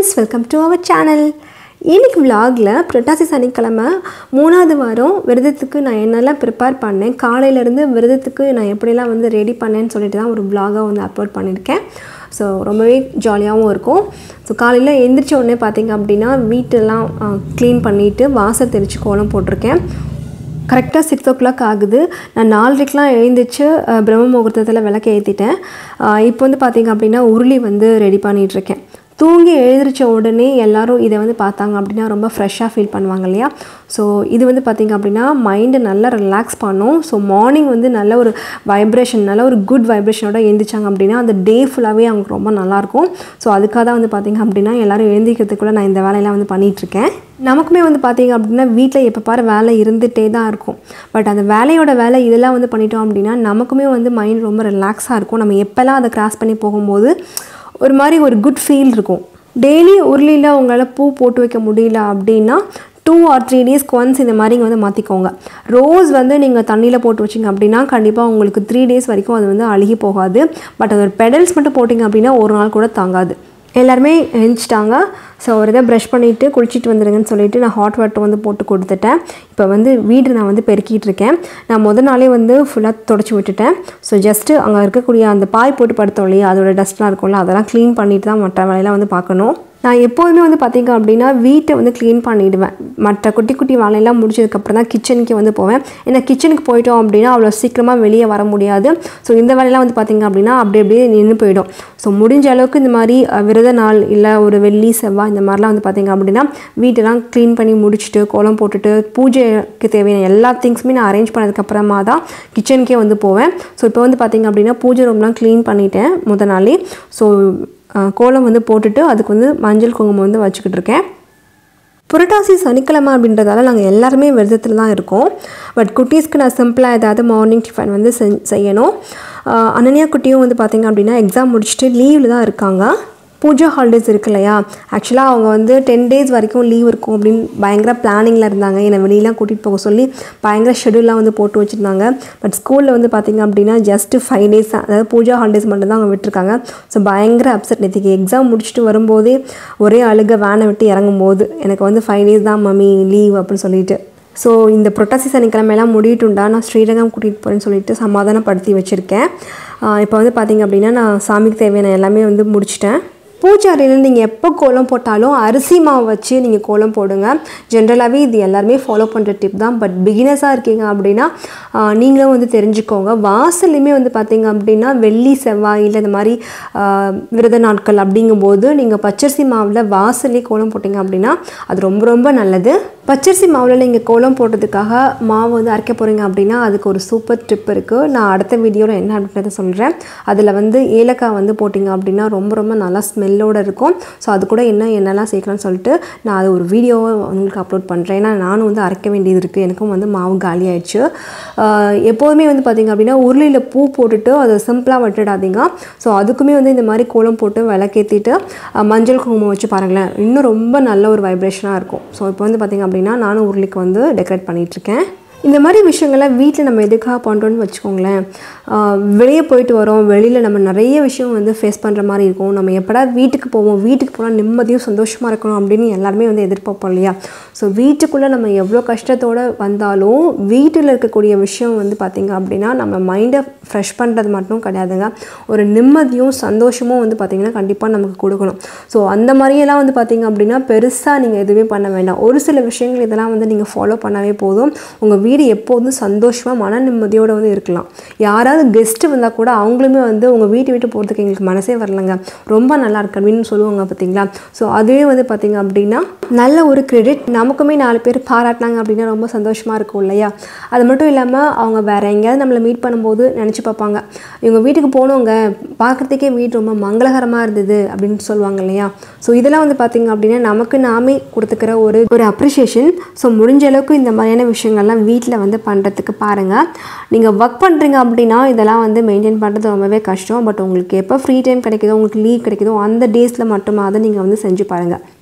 friends welcome to our channel இன்னைக்கு vlogல புரட்டாசி சனிக்கிழமை மூணாவது வாரம் விரதத்துக்கு நான் என்னெல்லாம் ப்ரிப்பேர் பண்ணேன் காலையிலேருந்து விரதத்துக்கு நான் எப்படிலாம் வந்து ரெடி பண்ணேன்னு சொல்லிட்டு தான் ஒரு vlog-ஆ வந்து அப்லோட் பண்ணியிருக்கேன் ஸோ ரொம்பவே ஜாலியாகவும் இருக்கும் ஸோ காலையில் எந்திரிச்ச உடனே பார்த்தீங்க அப்படின்னா வீட்டெல்லாம் க்ளீன் பண்ணிவிட்டு வாசல் தெளித்து கோலம் போட்டிருக்கேன் கரெக்டாக சிக்ஸ் ஓ கிளாக் ஆகுது நான் நாலரைக்கெலாம் எழுந்திரிச்சு அஹ், பிரம்ம முகூர்த்தத்தில் விளக்கு ஏற்றிட்டேன் இப்போ வந்து பார்த்தீங்க அப்படின்னா உருளி வந்து ரெடி பண்ணிகிட்ருக்கேன் தூங்கி எழுந்திரிச்ச உடனே எல்லாரும் இதை வந்து பார்த்தாங்க அப்படின்னா ரொம்ப ஃப்ரெஷ்ஷாக ஃபீல் பண்ணுவாங்க இல்லையா ஸோ இது வந்து பார்த்திங்க அப்படின்னா மைண்டை நல்லா ரிலாக்ஸ் பண்ணும் ஸோ மார்னிங் வந்து நல்ல ஒரு வைப்ரேஷன் நல்ல ஒரு குட் வைப்ரேஷனோட எழுந்திரிச்சாங்க அப்படின்னா அந்த டே ஃபுல்லாகவே அவங்களுக்கு ரொம்ப நல்லாயிருக்கும் ஸோ அதுக்காக தான் வந்து பார்த்திங்க அப்படின்னா எல்லோரும் எழுந்திரிக்கிறதுக்குள்ளே நான் இந்த வேலையெல்லாம் வந்து பண்ணிகிட்ருக்கேன் நமக்குமே வந்து பார்த்தீங்க அப்படின்னா வீட்டில் எப்போ பாரு வேலை இருந்துகிட்டே தான் இருக்கும் பட் அந்த வேலையோட வேலை இதெல்லாம் வந்து பண்ணிட்டோம் அப்படின்னா நமக்குமே வந்து மைண்ட் ரொம்ப ரிலாக்ஸாக இருக்கும் நம்ம எப்போல்லாம் அதை கிராஸ் பண்ணி போகும்போது ஒரு மாதிரி ஒரு குட் ஃபீல் இருக்கும் டெய்லி உருளியில் உங்களால் பூ போட்டு வைக்க முடியல அப்படின்னா டூ ஆர் த்ரீ டேஸ்க்கு ஒன்ஸ் இந்த மாதிரி வந்து மாற்றிக்கோங்க ரோஸ் வந்து நீங்கள் தண்ணியில் போட்டு வச்சிங்க அப்படின்னா கண்டிப்பாக உங்களுக்கு த்ரீ டேஸ் வரைக்கும் அது வந்து அழுகி போகாது பட் அதோட பெடல்ஸ் மட்டும் போட்டிங்க அப்படின்னா ஒரு நாள் கூட தாங்காது எல்லாருமே எழுந்துச்சிட்டாங்க ஸோ ஒரு இதை ப்ரஷ் பண்ணிவிட்டு குளிச்சிட்டு வந்துடுங்கன்னு சொல்லிட்டு நான் ஹாட் வாட்டர் வந்து போட்டு கொடுத்துட்டேன் இப்போ வந்து வீடு நான் வந்து பெருக்கிட்டு இருக்கேன் நான் முத நாளே வந்து ஃபுல்லாக தொடச்சி விட்டுட்டேன் ஸோ ஜஸ்ட்டு அங்கே இருக்கக்கூடிய அந்த பாய் போட்டு படுத்தோம் இல்லையா அதோட டஸ்ட்லாம் இருக்கும்ல அதெல்லாம் க்ளீன் பண்ணிட்டு தான் மற்ற வேலையெல்லாம் வந்து பார்க்கணும் நான் எப்போதுமே வந்து பார்த்திங்க அப்படின்னா வீட்டை வந்து க்ளீன் பண்ணிவிடுவேன் மற்ற குட்டி குட்டி வேலையெல்லாம் முடிச்சதுக்கப்புறம் தான் கிச்சனுக்கு வந்து போவேன் ஏன்னா கிச்சனுக்கு போயிட்டோம் அப்படின்னா அவ்வளோ சீக்கிரமாக வெளியே வர முடியாது ஸோ இந்த வேலையெல்லாம் வந்து பார்த்திங்க அப்படின்னா அப்படி அப்படியே நின்று போயிடும் ஸோ முடிஞ்ச அளவுக்கு இந்த மாதிரி அஹ், விரத நாள் இல்லை ஒரு வெள்ளி செவ்வாய் இந்த மாதிரிலாம் வந்து பார்த்திங்க அப்படின்னா வீட்டெல்லாம் க்ளீன் பண்ணி முடிச்சுட்டு கோலம் போட்டுட்டு பூஜைக்கு தேவையான எல்லா திங்ஸுமே நான் அரேஞ்ச் பண்ணதுக்கப்புறமா தான் கிச்சனுக்கே வந்து போவேன் ஸோ இப்போ வந்து பார்த்திங்க அப்படின்னா பூஜை ரூம்லாம் க்ளீன் பண்ணிட்டேன் முத நாளே ஸோ அஹ், கோலம் வந்து போட்டுட்டு அதுக்கு வந்து மஞ்சள் குங்குமம் வந்து வச்சுக்கிட்டு இருக்கேன் புரட்டாசி சனிக்கிழமை அப்படின்றதால நாங்கள் எல்லாருமே விரதத்தில் தான் இருக்கோம் பட் குட்டீஸ்க்கு நான் சிம்பிளாக ஏதாவது மார்னிங் டிஃபன் வந்து செஞ் செய்யணும் ஆஹ் அனன்யா குட்டியும் வந்து பார்த்திங்க அப்படின்னா எக்ஸாம் முடிச்சுட்டு லீவில் தான் இருக்காங்க பூஜா ஹாலிடேஸ் இருக்கு இல்லையா ஆக்சுவலாக அவங்க வந்து டென் டேஸ் வரைக்கும் லீவ் இருக்கும் அப்படின்னு பயங்கர பிளானிங்கில் இருந்தாங்க என்னை வெளியெலாம் கூட்டிகிட்டு போக சொல்லி பயங்கர ஷெடியூல்லாம் வந்து போட்டு வச்சுருந்தாங்க பட் ஸ்கூலில் வந்து பார்த்திங்க அப்படின்னா ஜஸ்ட்டு ஃபைவ் டேஸ் தான் அதாவது பூஜா ஹாலிடேஸ் மட்டும் தான் அவங்க விட்டுருக்காங்க ஸோ பயங்கர அப்செட் நேற்றுக்கு எக்ஸாம் முடிச்சுட்டு வரும்போதே ஒரே அழுக வேனை விட்டு இறங்கும்போது எனக்கு வந்து ஃபைவ் டேஸ் தான் மம்மி லீவ் அப்படின்னு சொல்லிட்டு ஸோ இந்த புரட்டாசி சனிக்கிழமையெல்லாம் முடியட்டுண்டா நான் ஸ்ரீரங்கம் கூட்டிகிட்டு போகிறேன்னு சொல்லிட்டு சமாதானப்படுத்தி வச்சுருக்கேன் இப்போ வந்து பார்த்திங்க அப்படின்னா நான் சாமிக்கு தேவையான எல்லாமே வந்து முடிச்சிட்டேன் பூஜை அறையில் நீங்கள் எப்போ கோலம் போட்டாலும் அரிசி மாவு வச்சு நீங்கள் கோலம் போடுங்க ஜென்ரலாகவே இது எல்லாருமே ஃபாலோ பண்ணுற டிப் தான் பட் பிகினர்ஸாக இருக்கீங்க அப்படின்னா ஆஹ், நீங்களும் வந்து தெரிஞ்சுக்கோங்க வாசல்லையுமே வந்து பார்த்தீங்க அப்படின்னா வெள்ளி செவ்வாய் இல்லை இந்த மாதிரி ஆஹ், விரத நாட்கள் அப்படிங்கும்போது நீங்கள் பச்சரிசி மாவில் வாசல்லே கோலம் போட்டிங்க அப்படின்னா அது ரொம்ப ரொம்ப நல்லது பச்சரிசி மாவில் நீங்கள் கோலம் போட்டதுக்காக மாவு வந்து அரைக்க போகிறீங்க அப்படின்னா அதுக்கு ஒரு சூப்பர் ட்ரிப் இருக்குது நான் அடுத்த வீடியோவில் என்ன அப்படின்றத சொல்கிறேன் அதில் வந்து ஏலக்காய் வந்து போட்டிங்க அப்படின்னா ரொம்ப ரொம்ப நல்லா ஸ்மெல்லோடு இருக்கும் ஸோ அது கூட என்ன என்னெல்லாம் சேர்க்கலாம்னு சொல்லிட்டு நான் அது ஒரு வீடியோவை உங்களுக்கு அப்லோட் பண்ணுறேன் ஏன்னா நானும் வந்து அரைக்க வேண்டியது இருக்குது எனக்கும் வந்து மாவு காலி ஆயிடுச்சு ஆஹ் எப்போதுமே வந்து பார்த்திங்க அப்படின்னா உருளையில் பூ போட்டுட்டு அதை சிம்பிளாக விட்டுடாதீங்க ஸோ அதுக்குமே வந்து இந்த மாதிரி கோலம் போட்டு விளக்கேற்றிட்டு ஆஹ் மஞ்சள் குங்குமம் வச்சு பாருங்களேன் இன்னும் ரொம்ப நல்ல ஒரு வைப்ரேஷனாக இருக்கும் ஸோ இப்போ வந்து பார்த்திங்க அப்படின்னா நானும் உருளைக்கு வந்து டெக்கரேட் பண்ணிகிட்ருக்கேன் இந்த மாதிரி விஷயங்கள்லாம் வீட்டில் நம்ம எதுக்காக பண்ணுறோன்னு வச்சுக்கோங்களேன் ஆஹ் வெளியே போயிட்டு வரோம் வெளியில் நம்ம நிறைய விஷயம் வந்து ஃபேஸ் பண்ணுற மாதிரி இருக்கும் நம்ம எப்படா வீட்டுக்கு போவோம் வீட்டுக்கு போனால் நிம்மதியும் சந்தோஷமாக இருக்கணும் அப்படின்னு எல்லாருமே வந்து எதிர்பார்ப்போம் இல்லையா ஸோ வீட்டுக்குள்ளே நம்ம எவ்வளோ கஷ்டத்தோடு வந்தாலும் வீட்டில் இருக்கக்கூடிய விஷயம் வந்து பார்த்திங்க அப்படின்னா நம்ம மைண்டை ஃப்ரெஷ் பண்ணுறது மட்டும் கிடையாதுங்க ஒரு நிம்மதியும் சந்தோஷமும் வந்து பார்த்திங்கன்னா கண்டிப்பாக நமக்கு கொடுக்கணும் ஸோ அந்த மாதிரியெல்லாம் வந்து பார்த்திங்க அப்படின்னா பெருசாக நீங்கள் எதுவுமே பண்ண வேண்டாம் ஒரு சில விஷயங்கள் இதெல்லாம் வந்து நீங்கள் ஃபாலோ பண்ணாவே போதும் உங்கள் வீடு எப்போதும் சந்தோஷமாக மன நிம்மதியோடு வந்து இருக்கலாம் யாராவது கெஸ்ட்டு வந்தால் கூட அவங்களுமே வந்து உங்கள் வீட்டை விட்டு போகிறதுக்கு எங்களுக்கு மனசே வரலங்க ரொம்ப நல்லா இருக்கு அப்படின்னு சொல்லுவாங்க பார்த்தீங்களா ஸோ அதுவே வந்து பார்த்திங்க அப்படின்னா நல்ல ஒரு கிரெடிட் நமக்குமே நாலு பேர் பாராட்டினாங்க அப்படின்னா ரொம்ப சந்தோஷமாக இருக்கும் இல்லையா அது மட்டும் இல்லாமல் அவங்க வேறு எங்கேயாவது நம்மளை மீட் பண்ணும்போது நினச்சி பார்ப்பாங்க இவங்க வீட்டுக்கு போனவங்க பார்க்குறதுக்கே வீடு ரொம்ப மங்களகரமாக இருந்தது அப்படின்னு சொல்லுவாங்க இல்லையா ஸோ இதெல்லாம் வந்து பார்த்திங்க அப்படின்னா நமக்கு நாமே கொடுத்துக்கிற ஒரு ஒரு அப்ரிஷியேஷன் ஸோ முடிஞ்ச அளவுக்கு இந்த மாதிரியான விஷயங்கள்லாம் வீட்டில் வந்து பண்ணுறதுக்கு பாருங்கள் நீங்கள் ஒர்க் பண்ணுறீங்க அப்படின்னா இதெல்லாம் வந்து மெயின்டைன் பண்ணுறது ரொம்பவே கஷ்டம் பட் உங்களுக்கு எப்போ ஃப்ரீ டைம் கிடைக்குதோ உங்களுக்கு லீவ் கிடைக்குதோ அந்த டேஸில் மட்டுமாவது நீங்கள் வந்து செஞ்சு பாருங்கள்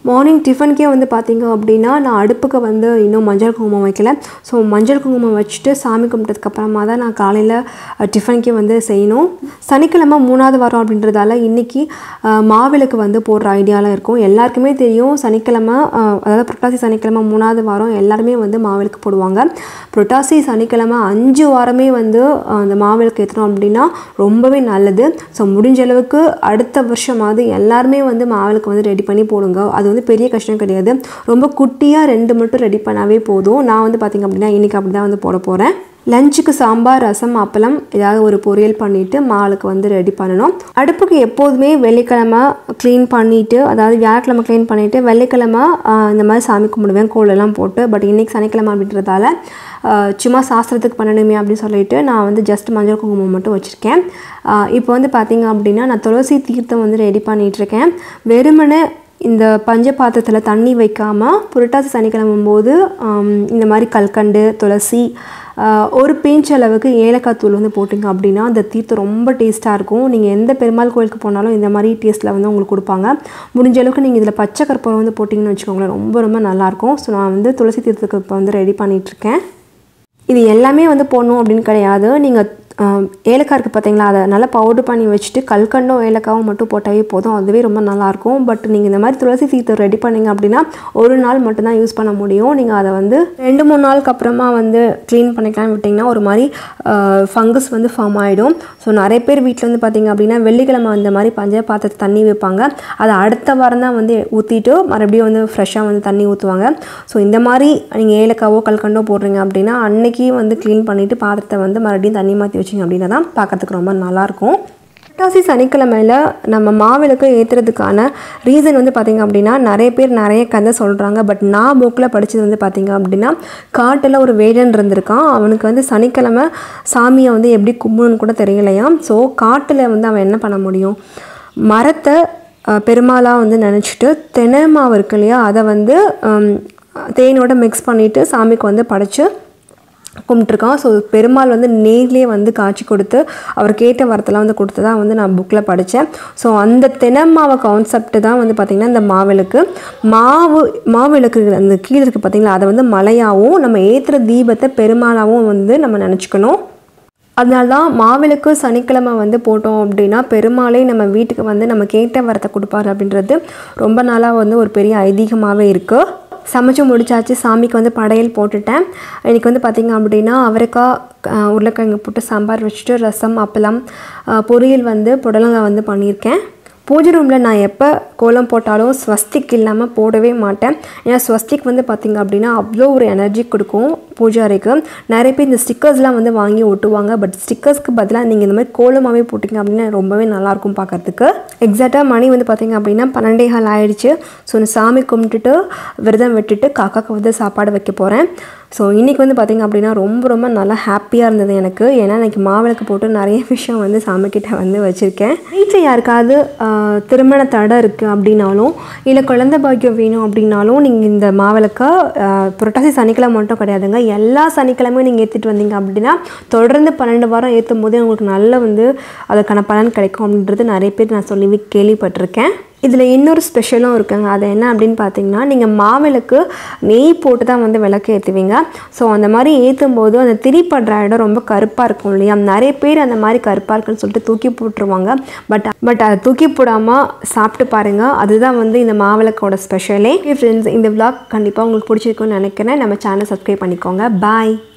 மார்னிங் டிஃபனுக்கே வந்து பார்த்தீங்க அப்படின்னா நான் அடுப்புக்கு வந்து இன்னும் மஞ்சள் குங்குமம் வைக்கல ஸோ மஞ்சள் குங்குமம் வச்சுட்டு சாமி கும்பிட்டதுக்கப்புறமா தான் நான் காலையில் டிஃபனுக்கே வந்து செய்யணும் சனிக்கிழமை மூணாவது வாரம் அப்படின்றதால இன்றைக்கி மாவிளக்கு வந்து போடுற ஐடியாலாம் இருக்கும் எல்லாருக்குமே தெரியும் சனிக்கிழமை அஹ், அதாவது புரட்டாசி சனிக்கிழமை மூணாவது வாரம் எல்லாருமே வந்து மாவிளக்கு போடுவாங்க புரட்டாசி சனிக்கிழமை அஞ்சு வாரமே வந்து அஹ், அந்த மாவிளக்கு ஏற்றணும் அப்படின்னா ரொம்பவே நல்லது ஸோ முடிஞ்ச அளவுக்கு அடுத்த வருஷமாவது எல்லாருமே வந்து மாவிளக்கு வந்து ரெடி பண்ணி போடுங்க அது வந்து பெரிய கஷ்டம் கிடையாது ரொம்ப குட்டியாக ரெண்டு மட்டும் ரெடி பண்ணாவே போதும் நான் வந்து பார்த்திங்க அப்படின்னா இன்றைக்கி அப்படி தான் வந்து போட போகிறேன் லஞ்சுக்கு சாம்பார் ரசம் அப்பளம் ஏதாவது ஒரு பொரியல் பண்ணிவிட்டு மாலுக்கு வந்து ரெடி பண்ணணும் அடுப்புக்கு எப்போதுமே வெள்ளிக்கிழமை க்ளீன் பண்ணிவிட்டு அதாவது வியாழக்கிழமை க்ளீன் பண்ணிவிட்டு வெள்ளிக்கிழமை ஆஹ், இந்த மாதிரி சாமி கும்பிடுவேன் கோலெல்லாம் போட்டு பட் இன்றைக்கி சனிக்கிழமை அப்படின்றதால ஆஹ், சும்மா சாஸ்திரத்துக்கு பண்ணணுமே அப்படின்னு சொல்லிட்டு நான் வந்து ஜஸ்ட் மஞ்சள் குங்குமம் மட்டும் வச்சுருக்கேன் இப்போ வந்து பார்த்திங்க அப்படின்னா நான் துளசி தீர்த்தம் வந்து ரெடி பண்ணிகிட்ருக்கேன் வெறுமனே இந்த பஞ்ச பாத்திரத்தில் தண்ணி வைக்காமல் புரட்டாசி சனிக்கிழமை போது ஆம், இந்த மாதிரி கல்கண்டு துளசி ஆஹ், ஒரு பிஞ்ச் அளவுக்கு ஏலக்காய் தூள் வந்து போட்டிங்க அப்படின்னா அந்த தீர்த்தம் ரொம்ப டேஸ்ட்டாக இருக்கும் நீங்கள் எந்த பெருமாள் கோயிலுக்கு போனாலும் இந்த மாதிரி டேஸ்ட்டில் வந்து உங்களுக்கு கொடுப்பாங்க முடிஞ்ச அளவுக்கு நீங்கள் இதில் பச்சை கற்பூரம் வந்து போட்டிங்கன்னு வச்சுக்கோங்களேன் ரொம்ப ரொம்ப நல்லாயிருக்கும் ஸோ நான் வந்து துளசி தீர்த்தத்துக்கு இப்போ வந்து ரெடி பண்ணிகிட்ருக்கேன் இது எல்லாமே வந்து போடணும் அப்படின்னு கிடையாது நீங்கள் ஏலக்காய் இருக்குது பார்த்தீங்களா அதை நல்லா பவுடர் பண்ணி வச்சுட்டு கல்கண்டும் ஏலக்காவும் மட்டும் போட்டாவே போதும் அதுவே ரொம்ப நல்லாயிருக்கும் பட் நீங்கள் இந்த மாதிரி துளசி தீர்த்தம் ரெடி பண்ணீங்க அப்படின்னா ஒரு நாள் மட்டும்தான் யூஸ் பண்ண முடியும் நீங்கள் அதை வந்து ரெண்டு மூணு நாளுக்கு அப்புறமா வந்து க்ளீன் பண்ணிக்கலாம் விட்டிங்கன்னா ஒரு மாதிரி ஃபங்கஸ் வந்து ஃபார்ம் ஆகிடும் ஸோ நிறைய பேர் வீட்டில் வந்து பார்த்தீங்க அப்படின்னா வெள்ளிக்கிழமை இந்த மாதிரி பஞ்ச பாத்திரத்தை தண்ணி வைப்பாங்க அதை அடுத்த வாரம் தான் வந்து ஊற்றிட்டு மறுபடியும் வந்து ஃப்ரெஷ்ஷாக வந்து தண்ணி ஊற்றுவாங்க ஸோ இந்த மாதிரி நீங்கள் ஏலக்காவோ கல்கண்டோ போடுறீங்க அப்படின்னா அன்னைக்கு வந்து க்ளீன் பண்ணிவிட்டு பாத்திரத்தை வந்து மறுபடியும் தண்ணி மாற்றி வச்சிங்க அப்படின்னா தான் பார்க்கறதுக்கு ரொம்ப நல்லாயிருக்கும் புரட்டாசி சனிக்கிழமையில் நம்ம மாவிளக்கு ஏற்றுறதுக்கான ரீசன் வந்து பார்த்திங்க அப்படின்னா நிறைய பேர் நிறைய கதை சொல்கிறாங்க பட் நான் புக்கில் படித்தது வந்து பார்த்திங்க அப்படின்னா காட்டில் ஒரு வேடன் இருந்திருக்கான் அவனுக்கு வந்து சனிக்கிழமை சாமியை வந்து எப்படி கும்பிடணும்னு கூட தெரியலையாம் ஸோ காட்டில் வந்து அவன் என்ன பண்ண முடியும் மரத்தை அஹ், பெருமாளாக வந்து நினச்சிட்டு தென்னை மாவு இருக்கு இல்லையா அதை வந்து ஹம், தேனோட மிக்ஸ் பண்ணிவிட்டு சாமிக்கு வந்து படைச்சு கும்பிட்டுருக்கான் ஸோ பெருமாள் வந்து நேர்லேயே வந்து காட்சி கொடுத்து அவர் கேட்ட வரத்தெல்லாம் வந்து கொடுத்ததா வந்து நான் புக்கில் படித்தேன் ஸோ அந்த தென்னமாவை கான்செப்ட் தான் வந்து பார்த்திங்கன்னா இந்த மாவிளக்கு மாவு மாவிளக்கு அந்த கீழே இருக்குது பார்த்தீங்களா அதை வந்து மலையாகவும் நம்ம ஏற்றுற தீபத்தை பெருமாளாகவும் வந்து நம்ம நினச்சிக்கணும் அதனால தான் மாவிளக்கு சனிக்கிழமை வந்து போட்டோம் அப்படின்னா பெருமாளே நம்ம வீட்டுக்கு வந்து நம்ம கேட்ட வரத்தை கொடுப்பாரு அப்படின்றது ரொம்ப நாளாக வந்து ஒரு பெரிய ஐதீகமாகவே இருக்குது சமைச்சு முடிச்சாச்சு சாமிக்கு வந்து படையல் போட்டுட்டேன் இன்றைக்கி வந்து பார்த்திங்க அப்படின்னா அவரைக்காய் அஹ், உருளைக்கிழங்கு போட்டு சாம்பார் வச்சுட்டு ரசம் அப்பளம் அஹ், பொரியல் வந்து புடலங்காய் வந்து பண்ணியிருக்கேன் பூஜை ரூமில் நான் எப்போ கோலம் போட்டாலும் ஸ்வஸ்திக் இல்லாமல் போடவே மாட்டேன் ஏன்னா ஸ்வஸ்திக் வந்து பார்த்திங்க அப்படின்னா அவ்வளோ ஒரு எனர்ஜி கொடுக்கும் பூஜை அறைக்கு நிறைய பேர் இந்த ஸ்டிக்கர்ஸ்லாம் வந்து வாங்கி ஒட்டுவாங்க பட் ஸ்டிக்கர்ஸ்க்கு பதிலாக நீங்கள் இந்த மாதிரி கோலமாகவே போட்டிங்க அப்படின்னா ரொம்பவே நல்லாயிருக்கும் பார்க்கறதுக்கு எக்ஸாக்டாக மணி வந்து பார்த்திங்க அப்படின்னா பன்னெண்டே கால் ஆயிடுச்சு ஸோ நான் சாமி கும்பிட்டுட்டு விரதம் விட்டுட்டு காக்காக்கு வந்து சாப்பாடு வைக்க போகிறேன் ஸோ இன்றைக்கி வந்து பார்த்திங்க அப்படின்னா ரொம்ப ரொம்ப நல்லா ஹாப்பியாக இருந்தது எனக்கு ஏன்னா இன்றைக்கி மாவிளக்கு போட்டு நிறைய விஷயம் வந்து சாமிக்கிட்ட வந்து வச்சுருக்கேன் வீட்டில் யாருக்காவது ஆஹ், திருமண தடை இருக்குது அப்படின்னாலும் இல்லை குழந்தை பாக்கியம் வேணும் அப்படின்னாலும் நீங்கள் இந்த மாவிளக்கை ஆஹ், புரட்டாசி சனிக்கிழமை மட்டும் கிடையாதுங்க எல்லா சனிக்கிழமையும் நீங்கள் ஏற்றிட்டு வந்தீங்க அப்படின்னா தொடர்ந்து பன்னெண்டு வாரம் ஏற்றும் போதே உங்களுக்கு நல்ல வந்து அதுக்கான பலன் கிடைக்கும் அப்படின்றது நிறைய பேர் நான் சொல்லி கேள்விப்பட்டிருக்கேன் இதில் இன்னொரு ஸ்பெஷலும் இருக்குங்க அது என்ன அப்படின்னு பார்த்தீங்கன்னா நீங்கள் மாவிளக்கு நெய் போட்டு தான் வந்து விளக்கு ஏற்றுவீங்க ஸோ அந்த மாதிரி ஏற்றும் போது அந்த திரிப்படுற இடம் ரொம்ப கருப்பாக இருக்கும் இல்லையா நிறைய பேர் அந்த மாதிரி கருப்பாக இருக்குன்னு சொல்லிட்டு தூக்கி போட்டுருவாங்க பட் பட் அதை தூக்கி போடாமல் சாப்பிட்டு பாருங்கள் அதுதான் வந்து இந்த மாவிளக்கோட ஸ்பெஷலே ஃப்ரெண்ட்ஸ் இந்த vlog கண்டிப்பாக உங்களுக்கு பிடிச்சிருக்குன்னு நினைக்கிறேன் நம்ம சேனல் சப்ஸ்கிரைப் பண்ணிக்கோங்க பாய்